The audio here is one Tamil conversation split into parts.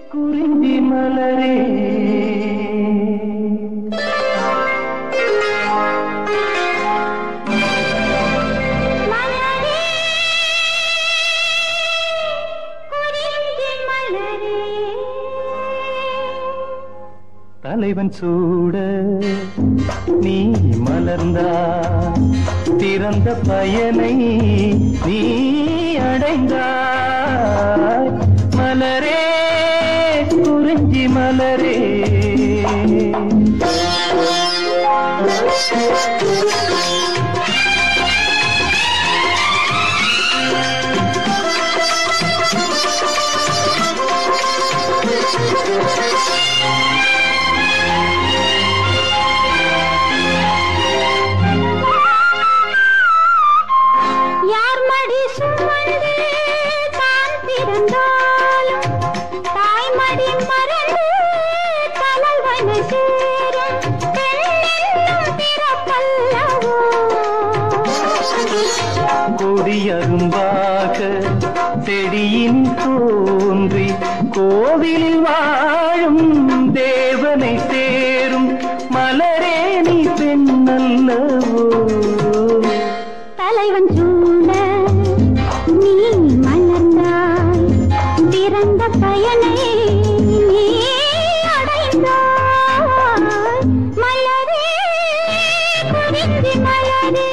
குறிஞ்சி மலரே மலரே குறிஞ்சி மலரே தலைவன் சூட நீ மலர்ந்தா திறந்த பயனை நீ அடைந்தாய் மலரே குறிஞ்சி மலரே யார் மடி சுமந்து தான் பிறந்தாலும் தாய்மடி மறந்து தலைவன சேரும் பெண்ணென்னும் பிறப்பல்லவோ கொடியரும்பாக செடியின் தோன்றி கோவிலில் வாழும் தேவனை சேரும் மலரே நீ பெண்ணல்லவோ தலைவன் சூழ நீ மலர்ந்தாய் பிறந்த பயனை நீ அடைந்தாய் மலரே குறிஞ்சி மலரே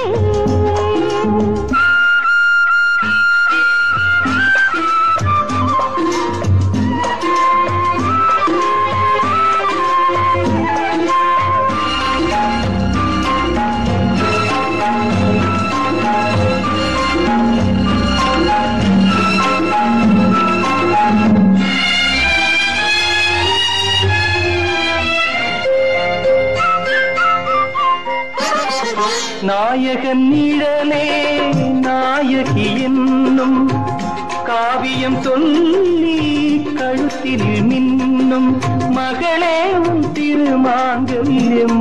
நாயகன் நிழலே நாயகி என்னும் காவியம் சொல்லி கழுத்தினில் மின்னும் மகளே உன் திருமாங்கல்யம்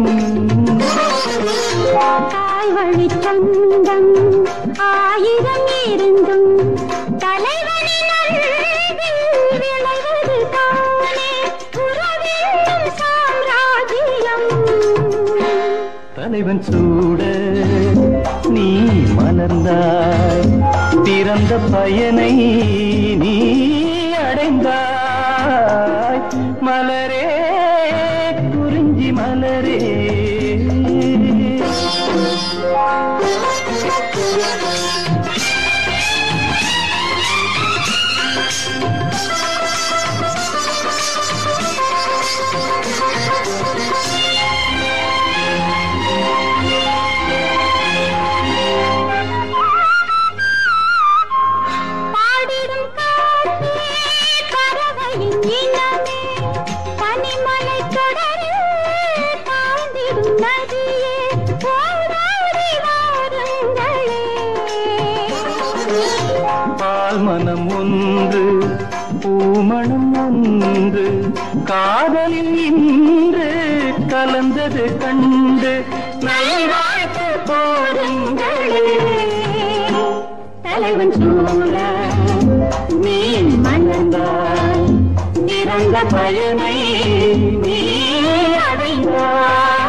தாய் வழி சொந்தம் ஆயிரம் இருந்தும் தலைவனின் அன்பில் விளைவது தானே உறவென்னும் சாம்ராஜ்யம் தலைவன் சூட நீ மலர்ந்தாய் பிறந்த பயனை நீ அடைந்தாய் மலரே குறிஞ்சி மலரே பாடிடும் காற்றே பறவையின் இனமே பனிமலை தொடரில் தாழ்ந்திடும் நதியே ஓடாடி வாருங்களே பால் மனம் ஒன்று பூமணம் ஒன்று காதலில் இன்று கலந்தது கண்டு நல்வாழ்த்து போருங்களே தலைவன் சூழ நீ மலர்ந்தாய் இறந்த பயனை நீ அடைந்தாய்